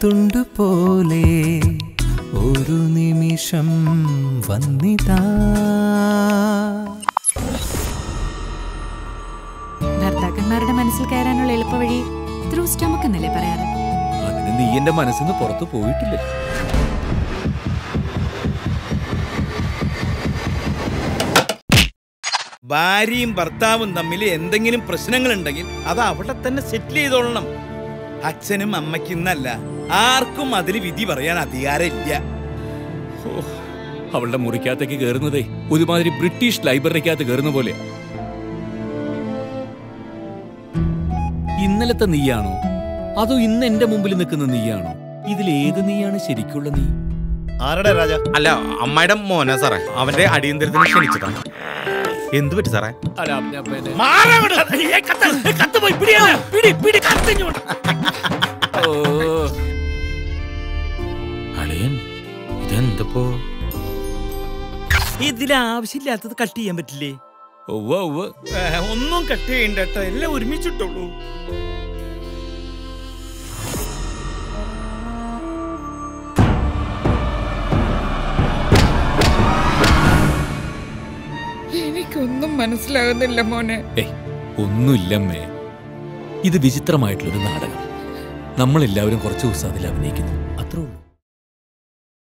തുണ്ടു പോലെ ഒരു നിമിഷം വന്നിതാ ഭർത്താക്കന്മാരുടെ മനസ്സിൽ കയറാനുള്ള എളുപ്പവഴി ത്രൂ സ്റ്റമക്ക് എന്നല്ലേ പറയാറ് അതിന് നീ എന്റെ മനസ്സിൽ നിന്ന് പുറത്തു പോയിട്ടില്ല ഭാര്യയും ഭർത്താവും തമ്മിൽ എന്തെങ്കിലും പ്രശ്നങ്ങളുണ്ടെങ്കിൽ അത് അവിടെ തന്നെ സെറ്റിൽ ചെയ്തോളണം അച്ഛനും അമ്മയ്ക്കും എന്നല്ല ആർക്കും അതിൽ വിധി പറയാൻ അധികാരമില്ല ഓ, അവളുടെ മുറിക്കകത്തേക്ക് കയറുന്നതേ ഒരുമാതിരി ബ്രിട്ടീഷ് ലൈബ്രറിക്കകത്ത് കയറുന്ന പോലെ ഇന്നലത്തെ നീയാണോ അതോ ഇന്ന് എന്റെ മുമ്പിൽ നിൽക്കുന്ന നീയാണോ ഇതിൽ ഏത് നീയാണ് ശരിക്കുള്ള നീ ആരുടെ രാജ അല്ല അമ്മയുടെ മോനാ സാറേ അവന്റെ അടിയന്തരത്തിന് ക്ഷണിച്ചതാണ് എന്ത് പറ്റി സാറേ അല്ല, ഞാൻ പിന്നെ- മാറങ്ങോട്ട്. ഏ, കത്ത്, ഏ, കത്ത് പോയി, പിടിയല്ല. പിടി, പിടി, കത്ത് ഇങ്ങോട്ട്. ഓ, അളിയൻ ഇതെന്തപ്പോ ഇതിൽ ആവശ്യമില്ലാത്തത് കട്ട് ചെയ്യാൻ പറ്റില്ലേ ഉവ്വ് ഉവ്വ്. ഏ, ഒന്നും കട്ട് ചെയ്യണ്ട കേട്ടോ എല്ലാം ഒരുമിച്ചിട്ടുള്ളൂ എനിക്കൊന്നും മനസ്സിലാകുന്നില്ല മോനെ ഏയ് ഒന്നുമില്ലമ്മേ ഇത് വിചിത്രമായിട്ടുള്ളൊരു നാടകം നമ്മളെല്ലാവരും കുറച്ച് ദിവസം അതിൽ അഭിനയിക്കുന്നു